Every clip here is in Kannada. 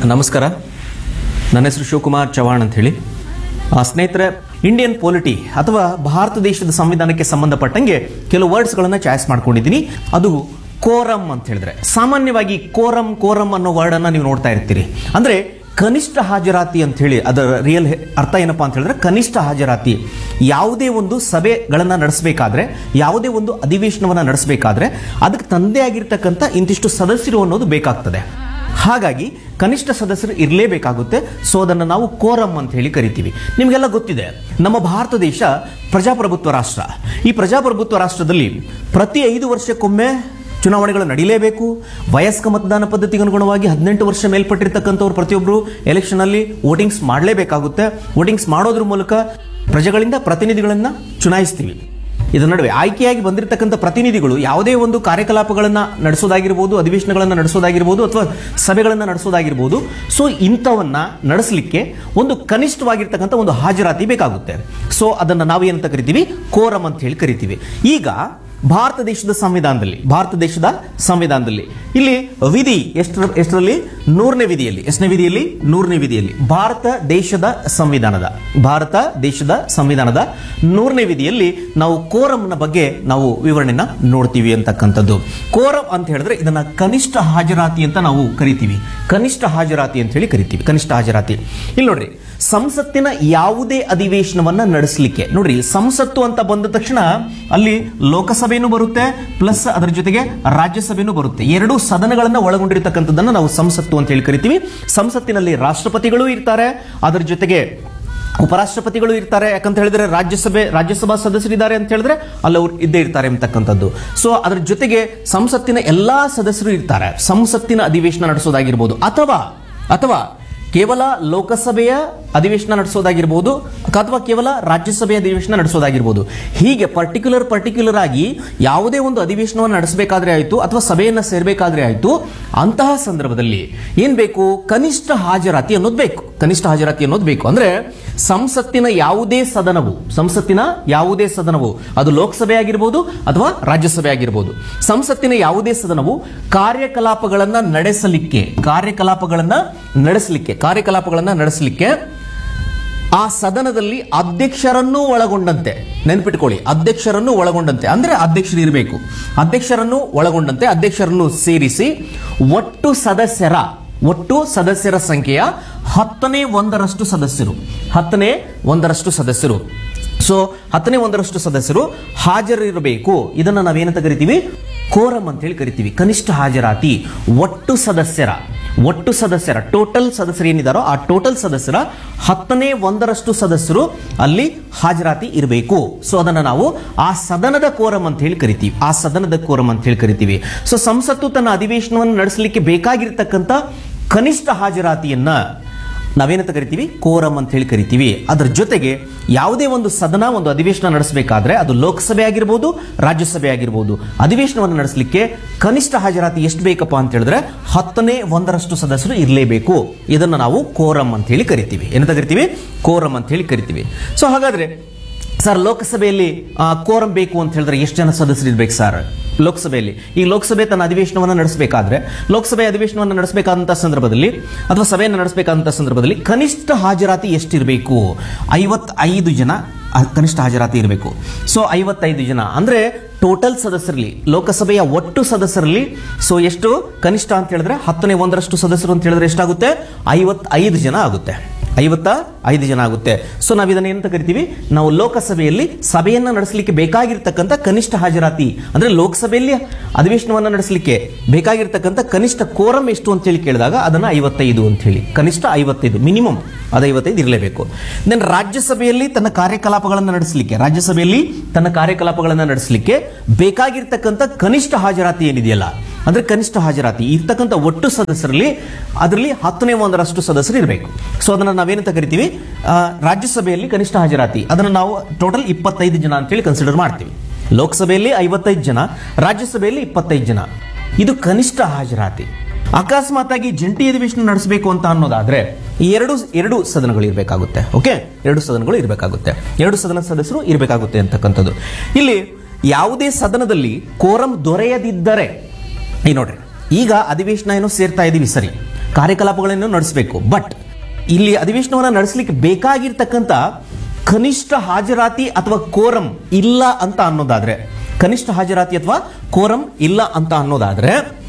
ನಮಸ್ಕಾರ ನನ್ನ ಹೆಸರು ಶಿವಕುಮಾರ್ ಚವಾಣ್ ಅಂತ ಹೇಳಿ ಆ, ಸ್ನೇಹಿತರೆ ಇಂಡಿಯನ್ ಪೊಲಿಟಿ ಅಥವಾ ಭಾರತ ದೇಶದ ಸಂವಿಧಾನಕ್ಕೆ ಸಂಬಂಧಪಟ್ಟಂಗೆ ಕೆಲವು ವರ್ಡ್ಸ್ಗಳನ್ನು ಚಾಯ್ಸ್ ಮಾಡ್ಕೊಂಡಿದ್ದೀನಿ ಅದು ಕೋರಮ್ ಅಂತ ಹೇಳಿದ್ರೆ ಸಾಮಾನ್ಯವಾಗಿ ಕೋರಮ್ ಕೋರಮ್ ಅನ್ನೋ ವರ್ಡ್ ಅನ್ನ ನೀವು ನೋಡ್ತಾ ಇರ್ತೀರಿ ಅಂದ್ರೆ ಕನಿಷ್ಠ ಹಾಜರಾತಿ ಅಂತ ಹೇಳಿ ಅದರ ರಿಯಲ್ ಅರ್ಥ ಏನಪ್ಪಾ ಅಂತ ಹೇಳಿದ್ರೆ ಕನಿಷ್ಠ ಹಾಜರಾತಿ ಯಾವುದೇ ಒಂದು ಸಭೆಗಳನ್ನ ನಡೆಸಬೇಕಾದ್ರೆ ಯಾವುದೇ ಒಂದು ಅಧಿವೇಶನವನ್ನ ನಡೆಸಬೇಕಾದ್ರೆ ಅದಕ್ಕೆ ತಂದೆ ಆಗಿರ್ತಕ್ಕಂಥ ಇಂತಿಷ್ಟು ಸದಸ್ಯರು ಅನ್ನೋದು ಬೇಕಾಗ್ತದೆ ಹಾಗಾಗಿ ಕನಿಷ್ಠ ಸದಸ್ಯರು ಇರಲೇಬೇಕಾಗುತ್ತೆ ಸೊ ಅದನ್ನು ನಾವು ಕೋರಮ್ ಅಂತ ಹೇಳಿ ಕರಿತೀವಿ ನಿಮಗೆಲ್ಲ ಗೊತ್ತಿದೆ ನಮ್ಮ ಭಾರತ ದೇಶ ಪ್ರಜಾಪ್ರಭುತ್ವ ರಾಷ್ಟ್ರ ಈ ಪ್ರಜಾಪ್ರಭುತ್ವ ರಾಷ್ಟ್ರದಲ್ಲಿ ಪ್ರತಿ ಐದು ವರ್ಷಕ್ಕೊಮ್ಮೆ ಚುನಾವಣೆಗಳು ನಡೀಲೇಬೇಕು ವಯಸ್ಕ ಮತದಾನ ಪದ್ಧತಿಗೆ ಅನುಗುಣವಾಗಿ ಹದಿನೆಂಟು ವರ್ಷ ಮೇಲ್ಪಟ್ಟಿರ್ತಕ್ಕಂಥವ್ರು ಪ್ರತಿಯೊಬ್ಬರು ಎಲೆಕ್ಷನ್ ಅಲ್ಲಿ ವೋಟಿಂಗ್ಸ್ ಮಾಡಲೇಬೇಕಾಗುತ್ತೆ ವೋಟಿಂಗ್ಸ್ ಮಾಡೋದ್ರ ಮೂಲಕ ಪ್ರಜೆಗಳಿಂದ ಪ್ರತಿನಿಧಿಗಳನ್ನ ಚುನಾಯಿಸ್ತೀವಿ ಇದರ ನಡುವೆ ಆಯ್ಕೆಯಾಗಿ ಬಂದಿರತಕ್ಕಂಥ ಪ್ರತಿನಿಧಿಗಳು ಯಾವುದೇ ಒಂದು ಕಾರ್ಯಕಲಾಪಗಳನ್ನ ನಡೆಸೋದಾಗಿರ್ಬೋದು ಅಧಿವೇಶನಗಳನ್ನ ನಡೆಸೋದಾಗಿರ್ಬೋದು ಅಥವಾ ಸಭೆಗಳನ್ನ ನಡೆಸೋದಾಗಿರ್ಬೋದು ಸೊ ಇಂಥವನ್ನ ನಡೆಸಲಿಕ್ಕೆ ಒಂದು ಕನಿಷ್ಠವಾಗಿರ್ತಕ್ಕಂಥ ಒಂದು ಹಾಜರಾತಿ ಬೇಕಾಗುತ್ತೆ ಸೊ ಅದನ್ನ ನಾವು ಏನಂತ ಕರಿತೀವಿ ಕೋರಮ್ ಅಂತ ಹೇಳಿ ಕರಿತೀವಿ ಈಗ ಭಾರತ ದೇಶದ ಸಂವಿಧಾನದಲ್ಲಿ ಭಾರತ ದೇಶದ ಸಂವಿಧಾನದಲ್ಲಿ ಇಲ್ಲಿ ವಿಧಿ ಎಷ್ಟರ ಎಷ್ಟರಲ್ಲಿ ನೂರನೇ ವಿಧಿಯಲ್ಲಿ ಎಷ್ಟನೇ ವಿಧಿಯಲ್ಲಿ ನೂರನೇ ವಿಧಿಯಲ್ಲಿ ಭಾರತ ದೇಶದ ಸಂವಿಧಾನದ ಭಾರತ ದೇಶದ ಸಂವಿಧಾನದ ನೂರನೇ ವಿಧಿಯಲ್ಲಿ ನಾವು ಕೋರಮ್ನ ಬಗ್ಗೆ ನಾವು ವಿವರಣೆನ ನೋಡ್ತೀವಿ ಅಂತಕ್ಕಂಥದ್ದು ಕೋರಮ್ ಅಂತ ಹೇಳಿದ್ರೆ ಇದನ್ನ ಕನಿಷ್ಠ ಹಾಜರಾತಿ ಅಂತ ನಾವು ಕರಿತೀವಿ ಕನಿಷ್ಠ ಹಾಜರಾತಿ ಅಂತ ಹೇಳಿ ಕರಿತೀವಿ ಕನಿಷ್ಠ ಹಾಜರಾತಿ ಇಲ್ಲಿ ನೋಡ್ರಿ ಸಂಸತ್ತಿನ ಯಾವುದೇ ಅಧಿವೇಶನವನ್ನ ನಡೆಸಲಿಕ್ಕೆ ನೋಡ್ರಿ ಸಂಸತ್ತು ಅಂತ ಬಂದ ತಕ್ಷಣ ಅಲ್ಲಿ ಲೋಕಸಭೆನೂ ಬರುತ್ತೆ ಪ್ಲಸ್ ಅದರ ಜೊತೆಗೆ ರಾಜ್ಯಸಭೆನೂ ಬರುತ್ತೆ ಎರಡೂ ಸದನಗಳನ್ನ ಒಳಗೊಂಡಿರ್ತಕ್ಕಂಥದ್ದನ್ನ ನಾವು ಸಂಸತ್ತು ಅಂತ ಹೇಳಿ ಕರಿತೀವಿ ಸಂಸತ್ತಿನಲ್ಲಿ ರಾಷ್ಟ್ರಪತಿಗಳು ಇರ್ತಾರೆ ಅದರ ಜೊತೆಗೆ ಉಪರಾಷ್ಟ್ರಪತಿಗಳು ಇರ್ತಾರೆ ಯಾಕಂತ ಹೇಳಿದ್ರೆ ರಾಜ್ಯಸಭೆ ರಾಜ್ಯಸಭಾ ಸದಸ್ಯರಿದ್ದಾರೆ ಅಂತ ಹೇಳಿದ್ರೆ ಅಲ್ಲಿ ಅವ್ರು ಇದ್ದೇ ಇರ್ತಾರೆ ಅಂತಕ್ಕಂಥದ್ದು ಸೊ ಅದರ ಜೊತೆಗೆ ಸಂಸತ್ತಿನ ಎಲ್ಲಾ ಸದಸ್ಯರು ಇರ್ತಾರೆ ಸಂಸತ್ತಿನ ಅಧಿವೇಶನ ನಡೆಸೋದಾಗಿರ್ಬೋದು ಅಥವಾ ಅಥವಾ ಕೇವಲ ಲೋಕಸಭೆಯ ಅಧಿವೇಶನ ನಡೆಸೋದಾಗಿರ್ಬೋದು ಅಥವಾ ಕೇವಲ ರಾಜ್ಯಸಭೆಯ ಅಧಿವೇಶನ ನಡೆಸೋದಾಗಿರ್ಬೋದು ಹೀಗೆ ಪರ್ಟಿಕ್ಯುಲರ್ ಪರ್ಟಿಕ್ಯುಲರ್ ಆಗಿ ಯಾವುದೇ ಒಂದು ಅಧಿವೇಶನವನ್ನು ನಡೆಸಬೇಕಾದ್ರೆ ಆಯಿತು ಅಥವಾ ಸಭೆಯನ್ನು ಸೇರಬೇಕಾದ್ರೆ ಆಯಿತು ಅಂತಹ ಸಂದರ್ಭದಲ್ಲಿ ಏನ್ ಬೇಕು ಕನಿಷ್ಠ ಹಾಜರಾತಿ ಅನ್ನೋದು ಬೇಕು ಕನಿಷ್ಠ ಹಾಜರಾತಿ ಅನ್ನೋದು ಬೇಕು ಅಂದ್ರೆ ಸಂಸತ್ತಿನ ಯಾವುದೇ ಸದನವು ಸಂಸತ್ತಿನ ಯಾವುದೇ ಸದನವು ಅದು ಲೋಕಸಭೆ ಆಗಿರ್ಬೋದು ಅಥವಾ ರಾಜ್ಯಸಭೆ ಆಗಿರ್ಬೋದು ಸಂಸತ್ತಿನ ಯಾವುದೇ ಸದನವು ಕಾರ್ಯಕಲಾಪಗಳನ್ನ ನಡೆಸಲಿಕ್ಕೆ ಕಾರ್ಯಕಲಾಪಗಳನ್ನ ನಡೆಸಲಿಕ್ಕೆ ಕಾರ್ಯಕಲಾಪಗಳನ್ನ ನಡೆಸಲಿಕ್ಕೆ ಆ ಸದನದಲ್ಲಿ ಅಧ್ಯಕ್ಷರನ್ನೂ ಒಳಗೊಂಡಂತೆ ನೆನ್ಪಿಟ್ಕೊಳ್ಳಿ ಅಧ್ಯಕ್ಷರನ್ನು ಒಳಗೊಂಡಂತೆ ಅಂದ್ರೆ ಅಧ್ಯಕ್ಷರು ಇರಬೇಕು ಅಧ್ಯಕ್ಷರನ್ನು ಒಳಗೊಂಡಂತೆ ಅಧ್ಯಕ್ಷರನ್ನು ಸೇರಿಸಿ ಒಟ್ಟು ಸದಸ್ಯರ ಒಟ್ಟು ಸದಸ್ಯರ ಸಂಖ್ಯೆಯ ಹತ್ತನೇ ಒಂದರಷ್ಟು ಸದಸ್ಯರು ಹತ್ತನೇ ಒಂದರಷ್ಟು ಸದಸ್ಯರು ಸೊ ಹತ್ತನೇ ಒಂದರಷ್ಟು ಸದಸ್ಯರು ಹಾಜರಿರಬೇಕು ಇದನ್ನ ನಾವೇನಂತ ಕರಿತೀವಿ ಕೋರಮ್ ಅಂತ ಹೇಳಿ ಕರಿತೀವಿ ಕನಿಷ್ಠ ಹಾಜರಾತಿ ಒಟ್ಟು ಸದಸ್ಯರ ಒಟ್ಟು ಸದಸ್ಯರ ಟೋಟಲ್ ಸದಸ್ಯರು ಏನಿದಾರೋ ಆ ಟೋಟಲ್ ಸದಸ್ಯರ ಹತ್ತನೇ ಒಂದರಷ್ಟು ಸದಸ್ಯರು ಅಲ್ಲಿ ಹಾಜರಾತಿ ಇರಬೇಕು ಸೊ ಅದನ್ನ ನಾವು ಆ ಸದನದ ಕೋರಮ್ ಅಂತ ಹೇಳಿ ಕರಿತೀವಿ ಆ ಸದನದ ಕೋರಮ್ ಅಂತ ಹೇಳಿ ಕರಿತೀವಿ ಸೊ ಸಂಸತ್ತು ತನ್ನ ಅಧಿವೇಶನವನ್ನು ನಡೆಸಲಿಕ್ಕೆ ಬೇಕಾಗಿರ್ತಕ್ಕಂಥ ಕನಿಷ್ಠ ಹಾಜರಾತಿಯನ್ನ ನಾವೇನಂತ ಕರಿತೀವಿ ಕೋರಮ್ ಅಂತ ಹೇಳಿ ಕರಿತೀವಿ ಅದರ ಜೊತೆಗೆ ಯಾವುದೇ ಒಂದು ಸದನ ಒಂದು ಅಧಿವೇಶನ ನಡೆಸಬೇಕಾದ್ರೆ ಅದು ಲೋಕಸಭೆ ಆಗಿರ್ಬೋದು ರಾಜ್ಯಸಭೆ ಆಗಿರ್ಬೋದು ಅಧಿವೇಶನವನ್ನು ನಡೆಸಲಿಕ್ಕೆ ಕನಿಷ್ಠ ಹಾಜರಾತಿ ಎಷ್ಟು ಬೇಕಪ್ಪ ಅಂತ ಹೇಳಿದ್ರೆ ಹತ್ತನೇ ಒಂದರಷ್ಟು ಸದಸ್ಯರು ಇರಲೇಬೇಕು ಇದನ್ನು ನಾವು ಕೋರಮ್ ಅಂತ ಹೇಳಿ ಕರಿತೀವಿ ಏನಂತ ಕರಿತೀವಿ ಕೋರಮ್ ಅಂತ ಹೇಳಿ ಕರಿತೀವಿ ಸೊ ಹಾಗಾದ್ರೆ ಸರ್ ಲೋಕಸಭೆಯಲ್ಲಿ ಆ, ಕೋರಂ ಬೇಕು ಅಂತ ಹೇಳಿದ್ರೆ ಎಷ್ಟು ಜನ ಸದಸ್ಯರು ಇರ್ಬೇಕು ಸರ್ ಲೋಕಸಭೆಯಲ್ಲಿ ಈ ಲೋಕಸಭೆ ತನ್ನ ಅಧಿವೇಶನವನ್ನು ನಡೆಸಬೇಕಾದ್ರೆ ಲೋಕಸಭೆ ಅಧಿವೇಶನವನ್ನು ನಡೆಸಬೇಕಾದಂಥ ಸಂದರ್ಭದಲ್ಲಿ ಅಥವಾ ಸಭೆಯನ್ನು ನಡೆಸಬೇಕಾದಂಥ ಸಂದರ್ಭದಲ್ಲಿ ಕನಿಷ್ಠ ಹಾಜರಾತಿ ಎಷ್ಟಿರಬೇಕು ಐವತ್ತೈದು ಜನ ಆ, ಕನಿಷ್ಠ ಹಾಜರಾತಿ ಇರಬೇಕು ಸೊ ಐವತ್ತೈದು ಜನ ಅಂದ್ರೆ ಟೋಟಲ್ ಸದಸ್ಯರಲ್ಲಿ ಲೋಕಸಭೆಯ ಒಟ್ಟು ಸದಸ್ಯರಲ್ಲಿ ಸೊ ಎಷ್ಟು ಕನಿಷ್ಠ ಅಂತ ಹೇಳಿದ್ರೆ ಹತ್ತನೇ ಒಂದರಷ್ಟು ಸದಸ್ಯರು ಅಂತ ಹೇಳಿದ್ರೆ ಎಷ್ಟಾಗುತ್ತೆ ಐವತ್ತೈದು ಜನ ಆಗುತ್ತೆ ಐವತ್ತ ಐದು ಜನ ಆಗುತ್ತೆ ಸೊ ನಾವು ಇದನ್ನ ಏನಂತ ಕರಿತೀವಿ ನಾವು ಲೋಕಸಭೆಯಲ್ಲಿ ಸಭೆಯನ್ನ ನಡೆಸಲಿಕ್ಕೆ ಬೇಕಾಗಿರ್ತಕ್ಕಂಥ ಕನಿಷ್ಠ ಹಾಜರಾತಿ ಅಂದ್ರೆ ಲೋಕಸಭೆಯಲ್ಲಿ ಅಧಿವೇಶನವನ್ನ ನಡೆಸಲಿಕ್ಕೆ ಬೇಕಾಗಿರ್ತಕ್ಕಂಥ ಕನಿಷ್ಠ ಕೋರಂ ಎಷ್ಟು ಅಂತ ಹೇಳಿ ಕೇಳಿದಾಗ ಅದನ್ನ ಐವತ್ತೈದು ಅಂತ ಹೇಳಿ ಕನಿಷ್ಠ ಐವತ್ತೈದು ಮಿನಿಮಮ್ ಅದು ಐವತ್ತೈದು ಇರಲೇಬೇಕು ದೆನ್ ರಾಜ್ಯಸಭೆಯಲ್ಲಿ ತನ್ನ ಕಾರ್ಯಕಲಾಪಗಳನ್ನು ನಡೆಸಲಿಕ್ಕೆ ರಾಜ್ಯಸಭೆಯಲ್ಲಿ ತನ್ನ ಕಾರ್ಯಕಲಾಪಗಳನ್ನು ನಡೆಸಲಿಕ್ಕೆ ಬೇಕಾಗಿರ್ತಕ್ಕಂಥ ಕನಿಷ್ಠ ಹಾಜರಾತಿ ಏನಿದೆಯಲ್ಲ ಅಂದ್ರೆ ಕನಿಷ್ಠ ಹಾಜರಾತಿ ಇರ್ತಕ್ಕಂಥ ಒಟ್ಟು ಸದಸ್ಯರಲ್ಲಿ ಅದರಲ್ಲಿ ಹತ್ತನೇ ಒಂದರಷ್ಟು ಸದಸ್ಯರು ಇರಬೇಕು ಸೊ ಅದನ್ನ ನಾವೇನಂತ ಕರಿತೀವಿ ಆ, ರಾಜ್ಯಸಭೆಯಲ್ಲಿ ಕನಿಷ್ಠ ಹಾಜರಾತಿ ಅದನ್ನು ನಾವು ಟೋಟಲ್ ಇಪ್ಪತ್ತೈದು ಜನ ಅಂತೇಳಿ ಕನ್ಸಿಡರ್ ಮಾಡ್ತೀವಿ ಲೋಕಸಭೆಯಲ್ಲಿ ಐವತ್ತೈದು ಜನ ರಾಜ್ಯಸಭೆಯಲ್ಲಿ ಇಪ್ಪತ್ತೈದು ಜನ ಇದು ಕನಿಷ್ಠ ಹಾಜರಾತಿ ಅಕಸ್ಮಾತ್ ಆಗಿ ಜಂಟಿ ಅಧಿವೇಶನ ನಡೆಸಬೇಕು ಅಂತ ಅನ್ನೋದಾದ್ರೆ ಈ ಎರಡು ಎರಡು ಸದನಗಳು ಇರಬೇಕಾಗುತ್ತೆ ಓಕೆ ಎರಡು ಸದನಗಳು ಇರಬೇಕಾಗುತ್ತೆ ಎರಡು ಸದನ ಸದಸ್ಯರು ಇರಬೇಕಾಗುತ್ತೆ ಅಂತಕ್ಕಂಥದ್ದು ಇಲ್ಲಿ ಯಾವುದೇ ಸದನದಲ್ಲಿ ಕೋರಂ ದೊರೆಯದಿದ್ದರೆ ಈ ನೋಡ್ರಿ ಈಗ ಅಧಿವೇಶನ ಏನೋ ಸೇರ್ತಾ ಇದೀವಿ ಸರಿ ಕಾರ್ಯಕಲಾಪಗಳನ್ನು ನಡೆಸಬೇಕು ಬಟ್ ಇಲ್ಲಿ ಅಧಿವೇಶನವನ್ನ ನಡೆಸಲಿಕ್ಕೆ ಬೇಕಾಗಿರ್ತಕ್ಕಂಥ ಕನಿಷ್ಠ ಹಾಜರಾತಿ ಅಥವಾ ಕೋರಂ ಇಲ್ಲ ಅಂತ ಅನ್ನೋದಾದ್ರೆ ಕನಿಷ್ಠ ಹಾಜರಾತಿ ಅಥವಾ ಕೋರಂ ಇಲ್ಲ ಅಂತ ಅನ್ನೋದಾದ್ರೆ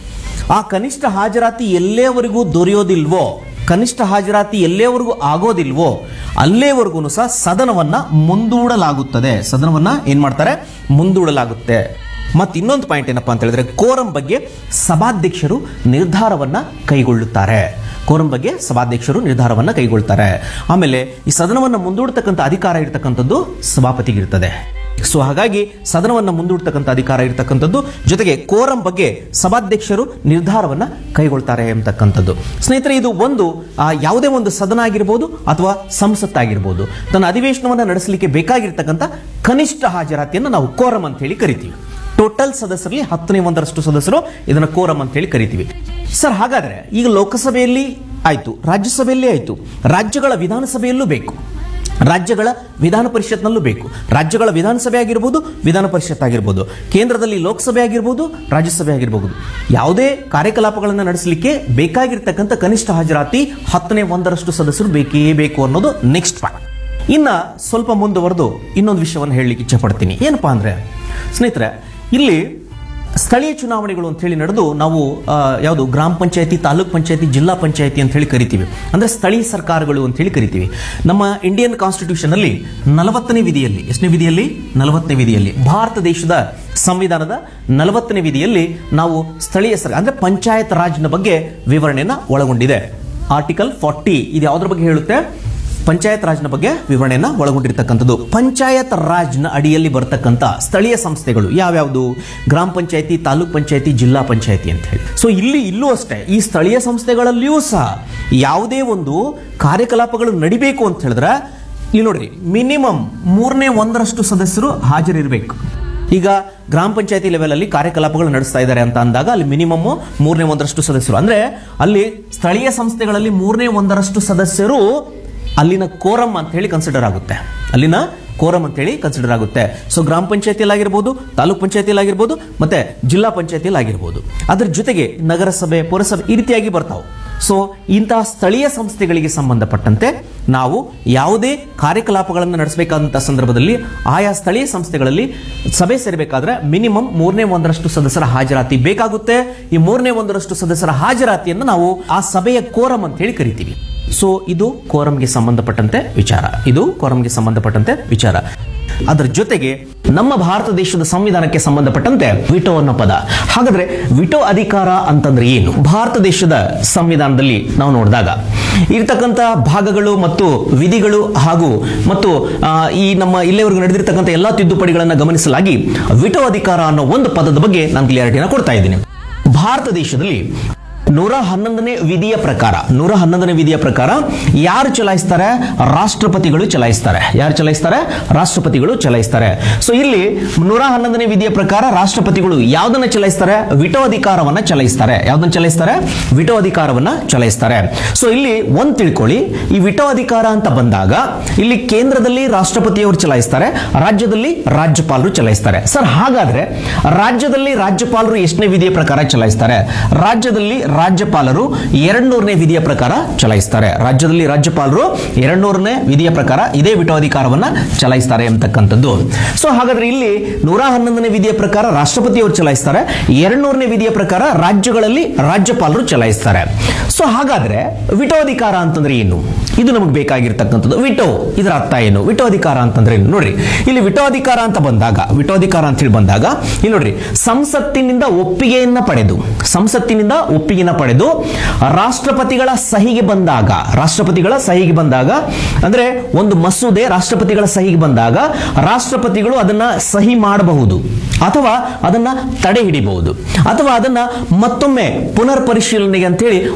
ಆ ಕನಿಷ್ಠ ಹಾಜರಾತಿ ಎಲ್ಲೇವರೆಗೂ ದೊರೆಯೋದಿಲ್ವೋ ಕನಿಷ್ಠ ಹಾಜರಾತಿ ಎಲ್ಲೇವರೆಗೂ ಆಗೋದಿಲ್ವೋ ಅಲ್ಲೇವರೆಗೂ ಸಹ ಸದನವನ್ನ ಮುಂದೂಡಲಾಗುತ್ತದೆ ಸದನವನ್ನ ಏನ್ ಮಾಡ್ತಾರೆ ಮುಂದೂಡಲಾಗುತ್ತೆ ಮತ್ತೆ ಇನ್ನೊಂದು ಪಾಯಿಂಟ್ ಏನಪ್ಪಾ ಅಂತ ಹೇಳಿದ್ರೆ ಕೋರಂ ಬಗ್ಗೆ ಸಭಾಧ್ಯಕ್ಷರು ನಿರ್ಧಾರವನ್ನ ಕೈಗೊಳ್ಳುತ್ತಾರೆ ಕೋರಂ ಬಗ್ಗೆ ಸಭಾಧ್ಯಕ್ಷರು ನಿರ್ಧಾರವನ್ನ ಕೈಗೊಳ್ತಾರೆ ಆಮೇಲೆ ಈ ಸದನವನ್ನ ಮುಂದೂಡ್ತಕ್ಕಂಥ ಅಧಿಕಾರ ಇರತಕ್ಕಂಥದ್ದು ಸಭಾಪತಿಗಿರ್ತದೆ ಸೊ ಹಾಗಾಗಿ ಸದನವನ್ನ ಮುಂದೂಡ್ತಕ್ಕಂಥ ಅಧಿಕಾರ ಇರತಕ್ಕಂಥದ್ದು ಜೊತೆಗೆ ಕೋರಂ ಬಗ್ಗೆ ಸಭಾಧ್ಯಕ್ಷರು ನಿರ್ಧಾರವನ್ನ ಕೈಗೊಳ್ತಾರೆ ಎಂಬತಕ್ಕಂಥದ್ದು ಸ್ನೇಹಿತರೆ ಇದು ಒಂದು ಆ, ಯಾವುದೇ ಒಂದು ಸದನ ಆಗಿರ್ಬೋದು ಅಥವಾ ಸಂಸತ್ತಾಗಿರ್ಬೋದು ತನ್ನ ಅಧಿವೇಶನವನ್ನ ನಡೆಸಲಿಕ್ಕೆ ಬೇಕಾಗಿರ್ತಕ್ಕಂಥ ಕನಿಷ್ಠ ಹಾಜರಾತಿಯನ್ನು ನಾವು ಕೋರಂ ಅಂತ ಹೇಳಿ ಕರಿತೀವಿ ಟೋಟಲ್ ಸದಸ್ಯರಲ್ಲಿ ಹತ್ತನೇ ಒಂದರಷ್ಟು ಸದಸ್ಯರು ಇದನ್ನ ಕೋರಂ ಅಂತ ಹೇಳಿ ಕರಿತೀವಿ ಸರ್ ಹಾಗಾದ್ರೆ ಈಗ ಲೋಕಸಭೆಯಲ್ಲಿ ಆಯ್ತು ರಾಜ್ಯಸಭೆಯಲ್ಲಿ ಆಯ್ತು ರಾಜ್ಯಗಳ ವಿಧಾನಸಭೆಯಲ್ಲೂ ಬೇಕು ರಾಜ್ಯಗಳ ವಿಧಾನ ಪರಿಷತ್ನಲ್ಲೂ ಬೇಕು ರಾಜ್ಯಗಳ ವಿಧಾನಸಭೆ ಆಗಿರ್ಬೋದು ವಿಧಾನ ಪರಿಷತ್ ಆಗಿರ್ಬೋದು ಕೇಂದ್ರದಲ್ಲಿ ಲೋಕಸಭೆ ಆಗಿರ್ಬೋದು ರಾಜ್ಯಸಭೆ ಆಗಿರ್ಬೋದು ಯಾವುದೇ ಕಾರ್ಯಕಲಾಪಗಳನ್ನು ನಡೆಸಲಿಕ್ಕೆ ಬೇಕಾಗಿರ್ತಕ್ಕಂಥ ಕನಿಷ್ಠ ಹಾಜರಾತಿ ಹತ್ತನೇ ಒಂದರಷ್ಟು ಸದಸ್ಯರು ಬೇಕೇ ಬೇಕು ಅನ್ನೋದು ನೆಕ್ಸ್ಟ್ ಪಾಯಿಂಟ್ ಇನ್ನ ಸ್ವಲ್ಪ ಮುಂದುವರೆದು ಇನ್ನೊಂದು ವಿಷಯವನ್ನು ಹೇಳಲಿಕ್ಕೆ ಇಚ್ಛೆ ಪಡ್ತೀನಿ ಏನಪ್ಪಾ ಅಂದ್ರೆ ಸ್ನೇಹಿತರೆ ಇಲ್ಲಿ ಸ್ಥಳೀಯ ಚುನಾವಣೆಗಳು ಅಂತ ಹೇಳಿ ನಡೆದು ನಾವು ಆ, ಯಾವುದು ಗ್ರಾಮ ಪಂಚಾಯತಿ ತಾಲೂಕ್ ಪಂಚಾಯತಿ ಜಿಲ್ಲಾ ಪಂಚಾಯತಿ ಅಂತ ಹೇಳಿ ಕರಿತೀವಿ ಅಂದ್ರೆ ಸ್ಥಳೀಯ ಸರ್ಕಾರಗಳು ಅಂತ ಹೇಳಿ ಕರಿತೀವಿ ನಮ್ಮ ಇಂಡಿಯನ್ ಕಾನ್ಸ್ಟಿಟ್ಯೂಷನ್ ಅಲ್ಲಿ ನಲವತ್ತನೇ ವಿಧಿಯಲ್ಲಿ ಎಷ್ಟನೇ ವಿಧಿಯಲ್ಲಿ ನಲವತ್ತನೇ ವಿಧಿಯಲ್ಲಿ ಭಾರತ ದೇಶದ ಸಂವಿಧಾನದ ನಲವತ್ತನೇ ವಿಧಿಯಲ್ಲಿ ನಾವು ಸ್ಥಳೀಯ ಸರ್ಕಾರ ಅಂದ್ರೆ ಪಂಚಾಯತ್ ರಾಜ್ನ ಬಗ್ಗೆ ವಿವರಣೆಯನ್ನ ಒಳಗೊಂಡಿದೆ ಆರ್ಟಿಕಲ್ ಫಾರ್ಟಿ ಇದು ಯಾವುದ್ರ ಬಗ್ಗೆ ಹೇಳುತ್ತೆ ಪಂಚಾಯತ್ ರಾಜ್ನ ಬಗ್ಗೆ ವಿವರಣೆಯನ್ನ ಒಳಗೊಂಡಿರ್ತಕ್ಕಂಥದ್ದು ಪಂಚಾಯತ್ ರಾಜ್ನ ಅಡಿಯಲ್ಲಿ ಬರ್ತಕ್ಕಂಥ ಸ್ಥಳೀಯ ಸಂಸ್ಥೆಗಳು ಯಾವ್ಯಾವುದು ಗ್ರಾಮ ಪಂಚಾಯತಿ ತಾಲೂಕ್ ಪಂಚಾಯತಿ ಜಿಲ್ಲಾ ಪಂಚಾಯತಿ ಅಂತ ಹೇಳಿ ಸೊ ಇಲ್ಲಿ ಇಲ್ಲೂ ಅಷ್ಟೇ ಈ ಸ್ಥಳೀಯ ಸಂಸ್ಥೆಗಳಲ್ಲಿಯೂ ಸಹ ಯಾವುದೇ ಒಂದು ಕಾರ್ಯಕಲಾಪಗಳು ನಡಿಬೇಕು ಅಂತ ಹೇಳಿದ್ರೆ ಇಲ್ಲಿ ನೋಡ್ರಿ ಮಿನಿಮಮ್ ಮೂರನೇ ಒಂದರಷ್ಟು ಸದಸ್ಯರು ಹಾಜರಿರಬೇಕು ಈಗ ಗ್ರಾಮ ಪಂಚಾಯತಿ ಲೆವೆಲ್ ಅಲ್ಲಿ ಕಾರ್ಯಕಲಾಪಗಳು ನಡೆಸ್ತಾ ಇದ್ದಾರೆ ಅಂತ ಅಂದಾಗ ಅಲ್ಲಿ ಮಿನಿಮಮ್ ಮೂರನೇ ಒಂದರಷ್ಟು ಸದಸ್ಯರು ಅಂದ್ರೆ ಅಲ್ಲಿ ಸ್ಥಳೀಯ ಸಂಸ್ಥೆಗಳಲ್ಲಿ ಮೂರನೇ ಒಂದರಷ್ಟು ಸದಸ್ಯರು ಅಲ್ಲಿನ ಕೋರಂ ಅಂತ ಹೇಳಿ ಕನ್ಸಿಡರ್ ಆಗುತ್ತೆ ಅಲ್ಲಿನ ಕೋರಂ ಅಂತ ಹೇಳಿ ಕನ್ಸಿಡರ್ ಆಗುತ್ತೆ ಸೊ ಗ್ರಾಮ ಪಂಚಾಯತಿಯಲ್ಲಿ ಆಗಿರ್ಬೋದು ತಾಲೂಕ್ ಪಂಚಾಯತಿಯಲ್ಲಿ ಆಗಿರ್ಬೋದು ಮತ್ತೆ ಜಿಲ್ಲಾ ಪಂಚಾಯತಿಯಲ್ಲಿ ಆಗಿರ್ಬೋದು ಅದ್ರ ಜೊತೆಗೆ ನಗರಸಭೆ ಪುರಸಭೆ ಈ ರೀತಿಯಾಗಿ ಬರ್ತಾವೆ ಸೊ ಇಂತಹ ಸ್ಥಳೀಯ ಸಂಸ್ಥೆಗಳಿಗೆ ಸಂಬಂಧಪಟ್ಟಂತೆ ನಾವು ಯಾವುದೇ ಕಾರ್ಯಕಲಾಪಗಳನ್ನು ನಡೆಸಬೇಕಾದಂತಹ ಸಂದರ್ಭದಲ್ಲಿ ಆಯಾ ಸ್ಥಳೀಯ ಸಂಸ್ಥೆಗಳಲ್ಲಿ ಸಭೆ ಸೇರಬೇಕಾದ್ರೆ ಮಿನಿಮಮ್ ಮೂರನೇ ಒಂದರಷ್ಟು ಸದಸ್ಯರ ಹಾಜರಾತಿ ಬೇಕಾಗುತ್ತೆ ಈ ಮೂರನೇ ಒಂದರಷ್ಟು ಸದಸ್ಯರ ಹಾಜರಾತಿಯನ್ನು ನಾವು ಆ ಸಭೆಯ ಕೋರಂ ಅಂತ ಹೇಳಿ ಕರಿತೀವಿ ಸೊ ಇದು ಕೋರಂಗೆ ಸಂಬಂಧಪಟ್ಟಂತೆ ವಿಚಾರ ಇದು ಕೋರಂಗೆ ಸಂಬಂಧಪಟ್ಟಂತೆ ವಿಚಾರ ಅದರ ಜೊತೆಗೆ ನಮ್ಮ ಭಾರತ ದೇಶದ ಸಂವಿಧಾನಕ್ಕೆ ಸಂಬಂಧಪಟ್ಟಂತೆ ವಿಟೋ ಅನ್ನೋ ಪದ ಹಾಗಾದ್ರೆ ವಿಟೋ ಅಧಿಕಾರ ಅಂತಂದ್ರೆ ಏನು ಭಾರತ ದೇಶದ ಸಂವಿಧಾನದಲ್ಲಿ ನಾವು ನೋಡಿದಾಗ ಇರ್ತಕ್ಕಂಥ ಭಾಗಗಳು ಮತ್ತು ವಿಧಿಗಳು ಹಾಗೂ ಮತ್ತು ಆ, ಈ ನಮ್ಮ ಇಲ್ಲಿವರೆಗೂ ನಡೆದಿರ್ತಕ್ಕಂಥ ಎಲ್ಲಾ ತಿದ್ದುಪಡಿಗಳನ್ನು ಗಮನಿಸಲಾಗಿ ವಿಟೋ ಅಧಿಕಾರ ಅನ್ನೋ ಒಂದು ಪದದ ಬಗ್ಗೆ ನಾನು ಕ್ಲಿಯಾರಿಟಿನ ಕೊಡ್ತಾ ಇದ್ದೀನಿ ಭಾರತ ದೇಶದಲ್ಲಿ ನೂರ ಹನ್ನೊಂದನೇ ವಿಧಿಯ ಪ್ರಕಾರ ನೂರ ಹನ್ನೊಂದನೇ ವಿಧಿಯ ಪ್ರಕಾರ ಯಾರು ಚಲಾಯಿಸ್ತಾರೆ ರಾಷ್ಟ್ರಪತಿಗಳು ಚಲಾಯಿಸ್ತಾರೆ ಯಾರು ಚಲಾಯಿಸ್ತಾರೆ ರಾಷ್ಟ್ರಪತಿಗಳು ಚಲಾಯಿಸ್ತಾರೆ ಸೊ ಇಲ್ಲಿ ನೂರ ಹನ್ನೊಂದನೇ ವಿಧಿಯ ಪ್ರಕಾರ ರಾಷ್ಟ್ರಪತಿಗಳು ಯಾವ್ದನ್ನ ಚಲಾಯಿಸ್ತಾರೆ ವಿಟೋ ಅಧಿಕಾರವನ್ನ ಚಲಾಯಿಸ್ತಾರೆ ಯಾವ್ದನ್ನ ಚಲಾಯಿಸ್ತಾರೆ ವಿಟೋ ಅಧಿಕಾರವನ್ನ ಚಲಾಯಿಸ್ತಾರೆ ಸೊ ಇಲ್ಲಿ ಒಂದ್ ತಿಳ್ಕೊಳ್ಳಿ ಈ ವಿಟೋ ಅಧಿಕಾರ ಅಂತ ಬಂದಾಗ ಇಲ್ಲಿ ಕೇಂದ್ರದಲ್ಲಿ ರಾಷ್ಟ್ರಪತಿಯವರು ಚಲಾಯಿಸ್ತಾರೆ ರಾಜ್ಯದಲ್ಲಿ ರಾಜ್ಯಪಾಲರು ಚಲಾಯಿಸ್ತಾರೆ ಸರ್ ಹಾಗಾದ್ರೆ ರಾಜ್ಯದಲ್ಲಿ ರಾಜ್ಯಪಾಲರು ಎಷ್ಟನೇ ವಿಧಿಯ ಪ್ರಕಾರ ಚಲಾಯಿಸ್ತಾರೆ ರಾಜ್ಯದಲ್ಲಿ ರಾಜ್ಯಪಾಲರು ಎರಡ್ ನೂರನೇ ವಿಧಿಯ ಪ್ರಕಾರ ಚಲಾಯಿಸ್ತಾರೆ ರಾಜ್ಯದಲ್ಲಿ ರಾಜ್ಯಪಾಲರು ಎರಡ್ ನೂರನೇ ವಿಧಿಯ ಪ್ರಕಾರ ಇದೇ ವಿಟೋ ಅಧಿಕಾರವನ್ನ ಚಲಾಯಿಸ್ತಾರೆ ಎಂಬತಕ್ಕಂಥದ್ದು ಸೊ ಹಾಗಾದ್ರೆ ಇಲ್ಲಿ ನೂರ ಹನ್ನೊಂದನೇ ವಿಧಿಯ ಪ್ರಕಾರ ರಾಷ್ಟ್ರಪತಿಯವರು ಚಲಾಯಿಸ್ತಾರೆ ಎರಡ್ ನೂರನೇ ವಿಧಿಯ ಪ್ರಕಾರ ರಾಜ್ಯಗಳಲ್ಲಿ ರಾಜ್ಯಪಾಲರು ಚಲಾಯಿಸ್ತಾರೆ ಸೊ ಹಾಗಾದ್ರೆ ವಿಟೋ ಅಧಿಕಾರ ಅಂತಂದ್ರೆ ಏನು ಇದು ನಮಗೆ ಬೇಕಾಗಿರ್ತಕ್ಕಂಥದ್ದು ವಿಟೋ ಇದರ ಅರ್ಥ ಏನು ವಿಟೋ ಅಧಿಕಾರ ಅಂತಂದ್ರೆ ಏನು ನೋಡ್ರಿ ಇಲ್ಲಿ ವಿಟೋ ಅಧಿಕಾರ ಅಂತ ಬಂದಾಗ ವಿಟೋ ಅಧಿಕಾರ ಅಂತ ಹೇಳಿ ಬಂದಾಗ ಇಲ್ಲಿ ನೋಡ್ರಿ ಸಂಸತ್ತಿನಿಂದ ಒಪ್ಪಿಗೆಯನ್ನ ಪಡೆದು ಸಂಸತ್ತಿನಿಂದ ಒಪ್ಪಿಗೆನ ಪಡೆದು ರಾಷ್ಟ್ರಪತಿಗಳ ಸಹಿಗೆ ಬಂದಾಗ ರಾಷ್ಟ್ರಪತಿಗಳ ಸಹಿಗೆ ಬಂದಾಗ ಅಂದ್ರೆ ಒಂದು ಮಸೂದೆ ರಾಷ್ಟ್ರಪತಿಗಳ ಸಹಿಗೆ ಬಂದಾಗ ರಾಷ್ಟ್ರಪತಿಗಳು ಅದನ್ನ ಸಹಿ ಮಾಡಬಹುದು ಅಥವಾ ಅದನ್ನ ತಡೆ ಹಿಡಿಬಹುದು ಅಥವಾ ಅದನ್ನ ಮತ್ತೊಮ್ಮೆ ಪುನರ್ ಪರಿಶೀಲನೆಗೆ ಅಂತೇಳಿ